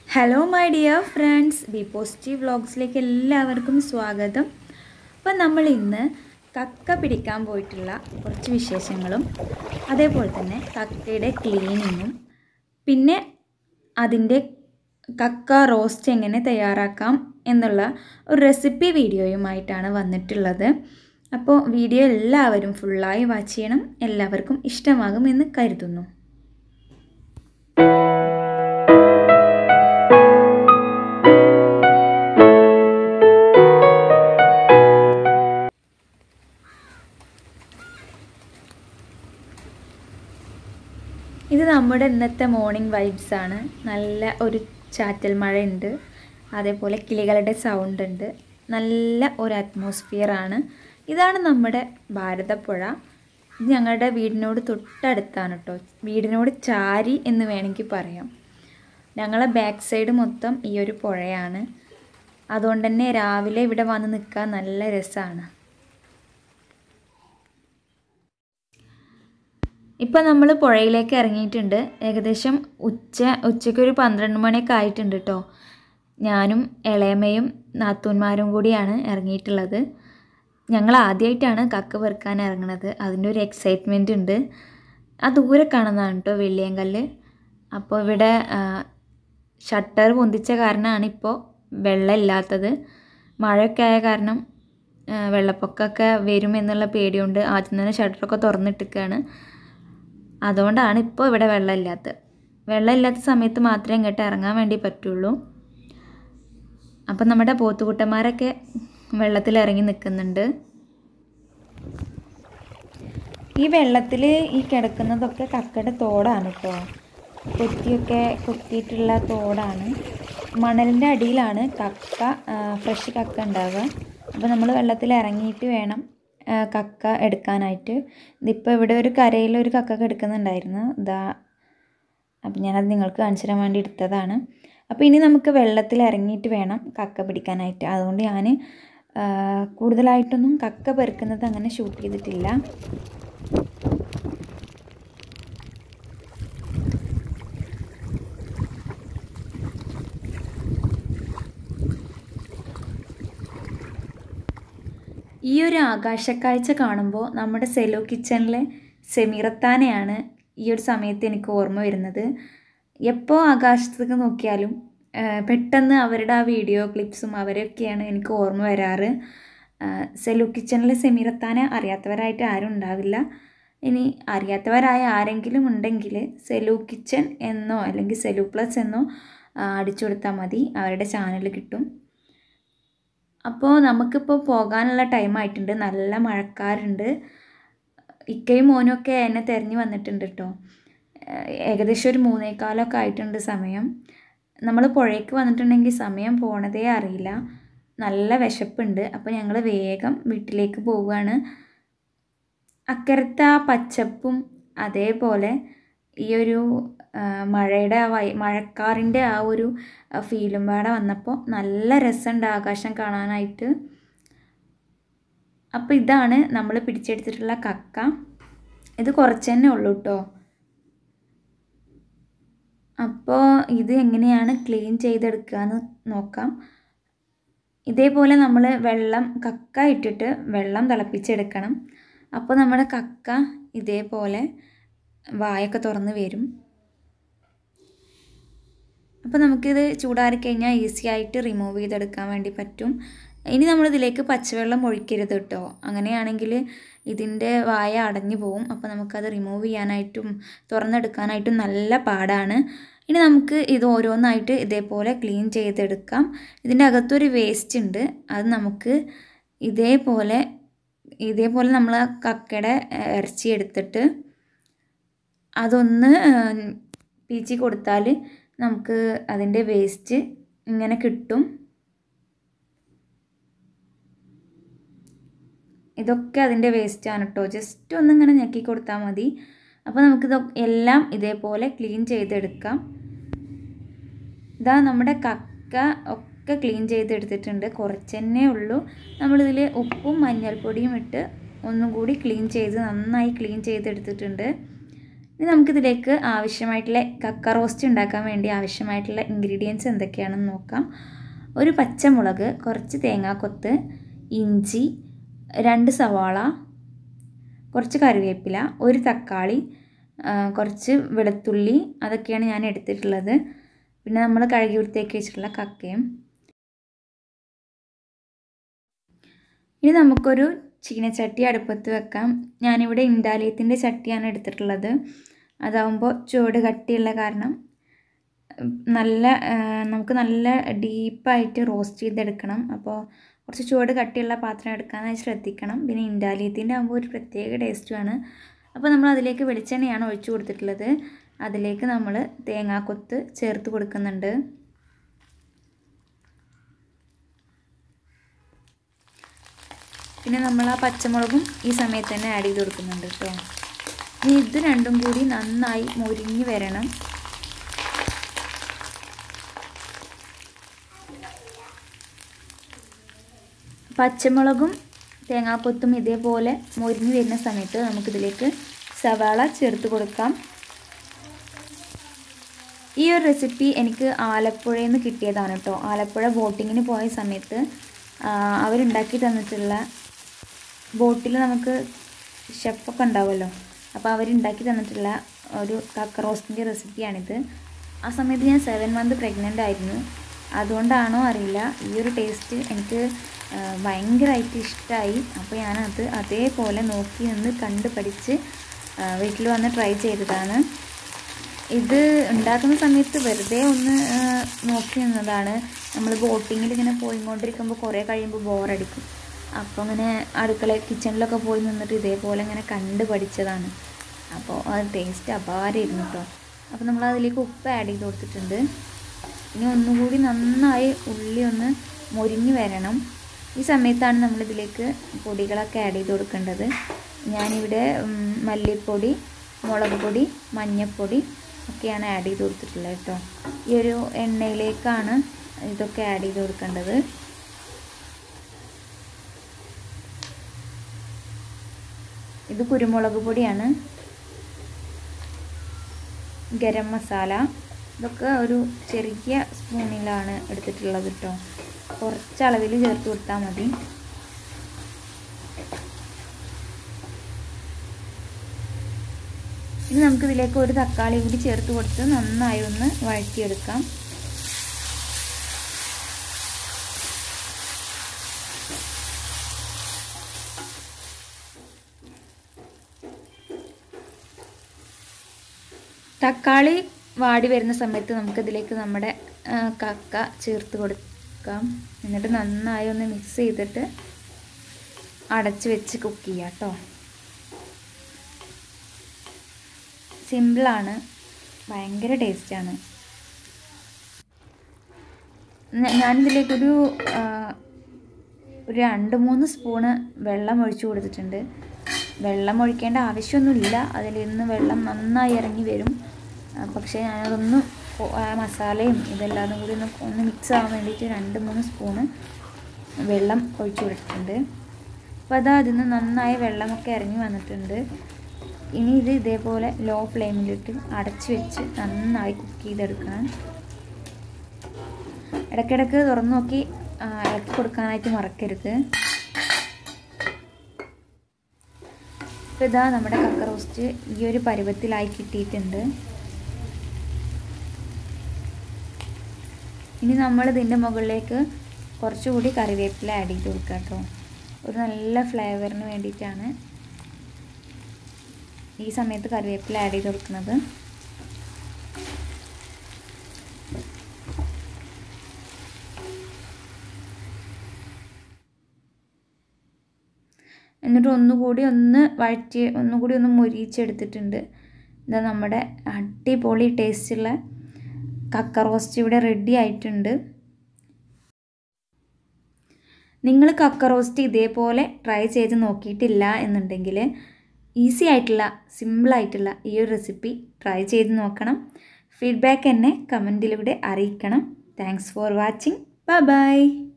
hello my dear friends B positive വ്ളോഗ്സിലേക്ക് എല്ലാവർക്കും സ്വാഗതം അപ്പം നമ്മൾ ഇന്ന് കക്ക പിടിക്കാൻ പോയിട്ടുള്ള കുറച്ച് വിശേഷങ്ങളും അതേപോലെ തന്നെ കക്കയുടെ ക്ലീനിങ്ങും പിന്നെ അതിൻ്റെ കക്ക റോസ്റ്റ് എങ്ങനെ തയ്യാറാക്കാം എന്നുള്ള ഒരു റെസിപ്പി വീഡിയോയുമായിട്ടാണ് വന്നിട്ടുള്ളത് അപ്പോൾ വീഡിയോ എല്ലാവരും ഫുള്ളായി വാച്ച് ചെയ്യണം എല്ലാവർക്കും ഇഷ്ടമാകുമെന്ന് കരുതുന്നു ഇത് നമ്മുടെ ഇന്നത്തെ മോർണിംഗ് വൈബ്സ് ആണ് നല്ല ഒരു ചാറ്റൽ മഴയുണ്ട് അതേപോലെ കിളികളുടെ സൗണ്ട് ഉണ്ട് നല്ല ഒരു അറ്റ്മോസ്ഫിയർ ആണ് ഇതാണ് നമ്മുടെ ഭാരതപ്പുഴ ഇത് ഞങ്ങളുടെ വീടിനോട് തൊട്ടടുത്താണ് കേട്ടോ വീടിനോട് ചാരി എന്ന് വേണമെങ്കിൽ പറയാം ഞങ്ങളെ ബാക്ക് സൈഡ് മൊത്തം ഈ ഒരു പുഴയാണ് അതുകൊണ്ട് തന്നെ രാവിലെ ഇവിടെ വന്ന് നിൽക്കാൻ നല്ല രസമാണ് ഇപ്പം നമ്മൾ പുഴയിലേക്ക് ഇറങ്ങിയിട്ടുണ്ട് ഏകദേശം ഉച്ച ഉച്ചയ്ക്ക് ഒരു പന്ത്രണ്ട് മണിയൊക്കെ ആയിട്ടുണ്ട് കേട്ടോ ഞാനും ഇളയമ്മയും നാത്തൂന്മാരും കൂടിയാണ് ഇറങ്ങിയിട്ടുള്ളത് ഞങ്ങൾ ആദ്യമായിട്ടാണ് കക്ക പെറുക്കാൻ ഇറങ്ങുന്നത് അതിൻ്റെ ഒരു എക്സൈറ്റ്മെൻ്റ് ഉണ്ട് ആ ദൂരെ കാണുന്നതാണ് കേട്ടോ വെള്ളിയങ്കല്ല് അപ്പോൾ ഇവിടെ ഷട്ടർ പൊന്തിച്ച കാരണമാണ് ഇപ്പോൾ വെള്ളമില്ലാത്തത് മഴയൊക്കെ ആയ കാരണം വെള്ളപ്പൊക്കമൊക്കെ വരും എന്നുള്ള പേടിയുണ്ട് ആദ്യം തന്നെ ഷട്ടറൊക്കെ തുറന്നിട്ടിരിക്കുകയാണ് അതുകൊണ്ടാണ് ഇപ്പോൾ ഇവിടെ വെള്ളമില്ലാത്തത് വെള്ളമില്ലാത്ത സമയത്ത് മാത്രമേ ഇങ്ങോട്ട് ഇറങ്ങാൻ വേണ്ടി പറ്റുള്ളൂ അപ്പം നമ്മുടെ പോത്തുകുട്ടന്മാരൊക്കെ വെള്ളത്തിൽ ഇറങ്ങി നിൽക്കുന്നുണ്ട് ഈ വെള്ളത്തിൽ ഈ കിടക്കുന്നതൊക്കെ കക്കയുടെ തോടാണ് കേട്ടോ കൊത്തിയൊക്കെ കൊത്തിയിട്ടുള്ള തോടാണ് മണലിൻ്റെ അടിയിലാണ് കക്ക ഫ്രഷ് കക്ക ഉണ്ടാവുക അപ്പോൾ നമ്മൾ വെള്ളത്തിൽ ഇറങ്ങിയിട്ട് വേണം കക്ക എടുക്കാനായിട്ട് ഇതിപ്പോൾ ഇവിടെ ഒരു കരയിൽ ഒരു കക്ക കിടക്കുന്നുണ്ടായിരുന്നു ഇതാ അപ്പം ഞാനത് നിങ്ങൾക്ക് കാണിച്ചു തരാൻ വേണ്ടി എടുത്തതാണ് അപ്പോൾ ഇനി നമുക്ക് വെള്ളത്തിൽ ഇറങ്ങിയിട്ട് വേണം കക്ക പിടിക്കാനായിട്ട് അതുകൊണ്ട് ഞാൻ കൂടുതലായിട്ടൊന്നും കക്ക പെറുക്കുന്നത് അങ്ങനെ ഷൂട്ട് ചെയ്തിട്ടില്ല ഈ ഒരു ആകാശക്കാഴ്ച കാണുമ്പോൾ നമ്മുടെ സെലോ കിച്ചണിലെ സെമീറത്താനെയാണ് ഈ ഒരു സമയത്ത് എനിക്ക് ഓർമ്മ വരുന്നത് എപ്പോൾ ആകാശത്തേക്ക് നോക്കിയാലും പെട്ടെന്ന് അവരുടെ ആ വീഡിയോ ക്ലിപ്സും അവരൊക്കെയാണ് എനിക്ക് ഓർമ്മ വരാറ് സെലു കിച്ചണിലെ സെമീറത്താനെ അറിയാത്തവരായിട്ട് ആരും ഉണ്ടാവില്ല ഇനി അറിയാത്തവരായ ആരെങ്കിലും ഉണ്ടെങ്കിൽ സെലു കിച്ചൺ എന്നോ അല്ലെങ്കിൽ സെലു പ്ലസ് എന്നോ അടിച്ചു കൊടുത്താൽ മതി അവരുടെ ചാനൽ കിട്ടും അപ്പോൾ നമുക്കിപ്പോൾ പോകാനുള്ള ടൈം ആയിട്ടുണ്ട് നല്ല മഴക്കാറുണ്ട് ഇക്കയും മോനും ഒക്കെ എന്നെ തിരഞ്ഞു വന്നിട്ടുണ്ട് കേട്ടോ ഏകദേശം ഒരു മൂന്നേക്കാലൊക്കെ ആയിട്ടുണ്ട് സമയം നമ്മൾ പുഴയ്ക്ക് വന്നിട്ടുണ്ടെങ്കിൽ സമയം പോണതേ അറിയില്ല നല്ല വിശപ്പുണ്ട് അപ്പോൾ ഞങ്ങൾ വേഗം വീട്ടിലേക്ക് പോവുകയാണ് അക്കരത്തെ ആ പച്ചപ്പും അതേപോലെ ഈ ഒരു മഴയുടെ ആ വൈ മഴക്കാറിൻ്റെ ആ ഒരു ഫീലും പാടെ വന്നപ്പോൾ നല്ല രസമുണ്ട് ആകാശം കാണാനായിട്ട് അപ്പോൾ ഇതാണ് നമ്മൾ പിടിച്ചെടുത്തിട്ടുള്ള കക്ക ഇത് കുറച്ച് തന്നെ ഉള്ളൂ കേട്ടോ അപ്പോൾ ഇത് എങ്ങനെയാണ് ക്ലീൻ ചെയ്തെടുക്കുക എന്ന് നോക്കാം ഇതേപോലെ നമ്മൾ വെള്ളം കക്ക ഇട്ടിട്ട് വെള്ളം തിളപ്പിച്ചെടുക്കണം അപ്പോൾ നമ്മുടെ കക്ക ഇതേപോലെ വായൊക്കെ തുറന്ന് വരും അപ്പോൾ നമുക്കിത് ചൂടാറിക്കഴിഞ്ഞാൽ ഈസി ആയിട്ട് റിമൂവ് ചെയ്തെടുക്കാൻ വേണ്ടി പറ്റും ഇനി നമ്മളിതിലേക്ക് പച്ചവെള്ളം ഒഴിക്കരുത് കേട്ടോ അങ്ങനെയാണെങ്കിൽ ഇതിൻ്റെ വായ അടഞ്ഞു പോവും അപ്പോൾ നമുക്കത് റിമൂവ് ചെയ്യാനായിട്ടും തുറന്നെടുക്കാനായിട്ടും നല്ല പാടാണ് ഇനി നമുക്ക് ഇത് ഓരോന്നായിട്ട് ഇതേപോലെ ക്ലീൻ ചെയ്തെടുക്കാം ഇതിൻ്റെ അകത്തൊരു വേസ്റ്റ് ഉണ്ട് അത് നമുക്ക് ഇതേപോലെ ഇതേപോലെ നമ്മൾ കക്കയുടെ ഇറച്ചി എടുത്തിട്ട് അതൊന്ന് പീച്ചി കൊടുത്താൽ നമുക്ക് അതിൻ്റെ വേസ്റ്റ് ഇങ്ങനെ കിട്ടും ഇതൊക്കെ അതിൻ്റെ വേസ്റ്റാണ് കേട്ടോ ജസ്റ്റ് ഒന്നിങ്ങനെ ഞെക്കി കൊടുത്താൽ മതി അപ്പോൾ നമുക്കിത് എല്ലാം ഇതേപോലെ ക്ലീൻ ചെയ്തെടുക്കാം ഇതാ നമ്മുടെ കക്ക ഒക്കെ ക്ലീൻ ചെയ്തെടുത്തിട്ടുണ്ട് കുറച്ച് തന്നെ ഉള്ളൂ നമ്മളിതിൽ ഉപ്പും മഞ്ഞൾപ്പൊടിയും ഇട്ട് ഒന്നും കൂടി ക്ലീൻ ചെയ്ത് നന്നായി ക്ലീൻ ചെയ്തെടുത്തിട്ടുണ്ട് ഇനി നമുക്കിതിലേക്ക് ആവശ്യമായിട്ടുള്ള കക്ക റോസ്റ്റ് ഉണ്ടാക്കാൻ വേണ്ടി ആവശ്യമായിട്ടുള്ള ഇൻഗ്രീഡിയൻസ് എന്തൊക്കെയാണെന്ന് നോക്കാം ഒരു പച്ചമുളക് കുറച്ച് തേങ്ങാക്കൊത്ത് ഇഞ്ചി രണ്ട് സവാള കുറച്ച് കറിവേപ്പില ഒരു തക്കാളി കുറച്ച് വെളുത്തുള്ളി അതൊക്കെയാണ് ഞാൻ എടുത്തിട്ടുള്ളത് പിന്നെ നമ്മൾ കഴുകി വൃത്തിയാക്കി വെച്ചിട്ടുള്ള കക്കയും ഇനി നമുക്കൊരു ചീനച്ചട്ടി അടുപ്പത്ത് വെക്കാം ഞാനിവിടെ ഇൻഡാലിയത്തിൻ്റെ ചട്ടിയാണ് എടുത്തിട്ടുള്ളത് അതാവുമ്പോൾ ചുവട് കട്ടിയുള്ള കാരണം നല്ല നമുക്ക് നല്ല ഡീപ്പായിട്ട് റോസ്റ്റ് ചെയ്തെടുക്കണം അപ്പോൾ കുറച്ച് ചുവട് കട്ടിയുള്ള പാത്രം എടുക്കാനായി ശ്രദ്ധിക്കണം പിന്നെ ഇൻഡാലിയത്തിൻ്റെ ആകുമ്പോൾ ഒരു പ്രത്യേക ടേസ്റ്റുമാണ് അപ്പോൾ നമ്മൾ അതിലേക്ക് വെളിച്ചെണ്ണയാണ് ഒഴിച്ചു കൊടുത്തിട്ടുള്ളത് അതിലേക്ക് നമ്മൾ തേങ്ങാക്കൊത്ത് ചേർത്ത് കൊടുക്കുന്നുണ്ട് പിന്നെ നമ്മൾ ആ പച്ചമുളകും ഈ സമയത്ത് തന്നെ ആഡ് ചെയ്ത് കൊടുക്കുന്നുണ്ട് കേട്ടോ ഇനി ഇത് രണ്ടും കൂടി നന്നായി മുരിഞ്ഞ് വരണം പച്ചമുളകും തേങ്ങാക്കൊത്തും ഇതേപോലെ മുരിഞ്ഞ് വരുന്ന സമയത്ത് നമുക്കിതിലേക്ക് സവാള ചേർത്ത് കൊടുക്കാം ഈ ഒരു റെസിപ്പി എനിക്ക് ആലപ്പുഴയിൽ നിന്ന് കിട്ടിയതാണ് കേട്ടോ ആലപ്പുഴ ബോട്ടിങ്ങിന് പോയ സമയത്ത് അവരുണ്ടാക്കി തന്നിട്ടുള്ള ബോട്ടിൽ നമുക്ക് ഷെഫൊക്കെ ഉണ്ടാവുമല്ലോ അപ്പോൾ അവരുണ്ടാക്കി തന്നിട്ടുള്ള ഒരു കക്ക റോസ്റ്റിൻ്റെ റെസിപ്പിയാണിത് ആ സമയത്ത് ഞാൻ സെവൻ മന്ത് പ്രഗ്നൻ്റ് ആയിരുന്നു അതുകൊണ്ടാണോ അറിയില്ല ഈ ഒരു ടേസ്റ്റ് എനിക്ക് ഭയങ്കരമായിട്ട് ഇഷ്ടമായി അപ്പോൾ ഞാനത് അതേപോലെ നോക്കി നിന്ന് കണ്ട് പഠിച്ച് വീട്ടിൽ വന്ന് ട്രൈ ചെയ്തതാണ് ഇത് ഉണ്ടാക്കുന്ന സമയത്ത് വെറുതെ ഒന്ന് നോക്കി നിന്നതാണ് നമ്മൾ ബോട്ടിങ്ങിൽ ഇങ്ങനെ പോയിക്കൊണ്ടിരിക്കുമ്പോൾ കുറേ കഴിയുമ്പോൾ ബോറടിക്കും അപ്പോൾ ഇങ്ങനെ അടുക്കള കിച്ചണിലൊക്കെ പോയി നിന്നിട്ട് ഇതേപോലെ ഇങ്ങനെ കണ്ട് പഠിച്ചതാണ് അപ്പോൾ അത് ടേസ്റ്റ് അപാരമായിരുന്നു കേട്ടോ അപ്പോൾ നമ്മൾ അതിലേക്ക് ഉപ്പ് ആഡ് ചെയ്ത് കൊടുത്തിട്ടുണ്ട് ഇനി ഒന്നുകൂടി നന്നായി ഉള്ളി ഒന്ന് മൊരിഞ്ഞ് വരണം ഈ സമയത്താണ് നമ്മളിതിലേക്ക് പൊടികളൊക്കെ ആഡ് ചെയ്ത് കൊടുക്കേണ്ടത് ഞാനിവിടെ മല്ലിപ്പൊടി മുളക് പൊടി മഞ്ഞൾപ്പൊടി ഒക്കെയാണ് ആഡ് ചെയ്ത് കൊടുത്തിട്ടുള്ളത് കേട്ടോ ഈ ഒരു എണ്ണയിലേക്കാണ് ഇതൊക്കെ ആഡ് ചെയ്ത് കൊടുക്കേണ്ടത് ഇത് കുരുമുളക് പൊടിയാണ് ഗരം മസാല ഇതൊക്കെ ഒരു ചെറിയ സ്പൂണിലാണ് എടുത്തിട്ടുള്ളത് കേട്ടോ കുറച്ച് അളവിൽ ചേർത്ത് കൊടുത്താൽ മതി ഇനി നമുക്കിതിലേക്ക് ഒരു തക്കാളി കൂടി ചേർത്ത് കൊടുത്ത് നന്നായി ഒന്ന് വഴറ്റിയെടുക്കാം തക്കാളി വാടി വരുന്ന സമയത്ത് നമുക്കിതിലേക്ക് നമ്മുടെ കക്ക ചേർത്ത് കൊടുക്കാം എന്നിട്ട് നന്നായി ഒന്ന് മിക്സ് ചെയ്തിട്ട് അടച്ച് വെച്ച് കുക്ക് ചെയ്യാം കേട്ടോ സിമ്പിളാണ് ഭയങ്കര ടേസ്റ്റാണ് ഞാനിതിലേക്കൊരു ഒരു രണ്ട് മൂന്ന് സ്പൂണ് വെള്ളം ഒഴിച്ചു കൊടുത്തിട്ടുണ്ട് വെള്ളം ഒഴിക്കേണ്ട ആവശ്യമൊന്നുമില്ല അതിൽ നിന്ന് വെള്ളം നന്നായി ഇറങ്ങി വരും പക്ഷേ ഞാനതൊന്ന് മസാലയും ഇതെല്ലാം കൂടി ഒന്ന് ഒന്ന് മിക്സ് ആവാൻ വേണ്ടിയിട്ട് രണ്ട് മൂന്ന് സ്പൂണ് വെള്ളം ഒഴിച്ചു കൊടുത്തിട്ടുണ്ട് അപ്പോൾ അതാ അതിൽ നിന്ന് നന്നായി വെള്ളമൊക്കെ ഇറങ്ങി വന്നിട്ടുണ്ട് ഇനി ഇത് ഇതേപോലെ ലോ ഫ്ലെയിമിലിട്ട് അടച്ച് വെച്ച് നന്നായി കുക്ക് ചെയ്തെടുക്കണം ഇടയ്ക്കിടയ്ക്ക് തുറന്നു നോക്കി ഇളക്കി കൊടുക്കാനായിട്ട് മറക്കരുത് ഇപ്പോൾ ഇതാ നമ്മുടെ കക്ക റോസ്റ്റ് ഈ ഒരു പരുവത്തിലായി കിട്ടിയിട്ടുണ്ട് ഇനി നമ്മൾ ഇതിൻ്റെ മുകളിലേക്ക് കുറച്ചുകൂടി കറിവേപ്പില ആഡ് ചെയ്ത് കൊടുക്കുക കേട്ടോ ഒരു നല്ല ഫ്ലേവറിന് വേണ്ടിയിട്ടാണ് ഈ സമയത്ത് കറിവേപ്പില ആഡ് ചെയ്ത് കൊടുക്കുന്നത് എന്നിട്ട് ഒന്നുകൂടി ഒന്ന് വഴറ്റി ഒന്നുകൂടി ഒന്ന് മൊരിയിച്ചെടുത്തിട്ടുണ്ട് ഇതാ നമ്മുടെ അടിപൊളി ടേസ്റ്റുള്ള കക്ക റോസ്റ്റ് ഇവിടെ റെഡി ആയിട്ടുണ്ട് നിങ്ങൾ കക്ക റോസ്റ്റ് ഇതേപോലെ ട്രൈ ചെയ്ത് നോക്കിയിട്ടില്ല എന്നുണ്ടെങ്കിൽ ഈസി ആയിട്ടുള്ള സിമ്പിളായിട്ടുള്ള ഈ ഒരു റെസിപ്പി ട്രൈ ചെയ്ത് നോക്കണം ഫീഡ്ബാക്ക് എന്നെ കമൻറ്റിലൂടെ അറിയിക്കണം thanks for watching bye by